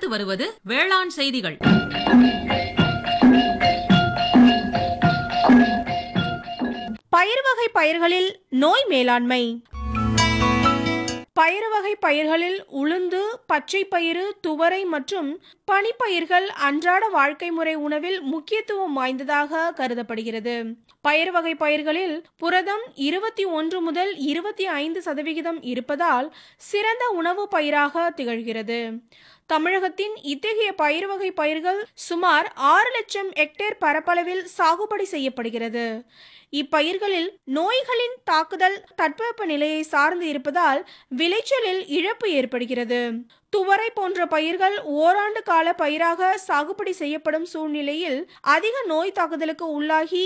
அடுத்து வருவது வேளாண் செய்திகள் பயிர் வகை பயிர்களில் நோய் மேலாண்மை பயிர் வகை பயிர்களில் உளுந்து பச்சை பயிறு துவரை மற்றும் பனிப்பயிர்கள் அன்றாட வாழ்க்கை முறை உணவில் முக்கியத்துவம் வாய்ந்ததாக கருதப்படுகிறது பயிர் வகை பயிர்களில் புரதம் இருபத்தி ஒன்று முதல் இருபத்தி ஐந்து சதவிகிதம் இருப்பதால் சிறந்த உணவு பயிராக திகழ்கிறது தமிழகத்தின் இத்தகைய பயிர் வகை பயிர்கள் சுமார் ஆறு லட்சம் ஹெக்டேர் பரப்பளவில் சாகுபடி செய்யப்படுகிறது இப்பயிர்களில் நோய்களின் தாக்குதல் தட்பவெப்ப நிலையை சார்ந்து இருப்பதால் விளைச்சலில் இழப்பு ஏற்படுகிறது துவரை போன்ற பயிர்கள் ஓராண்டு கால பயிராக சாகுபடி செய்யப்படும் சூழ்நிலையில் அதிக நோய் தாக்குதலுக்கு உள்ளாகி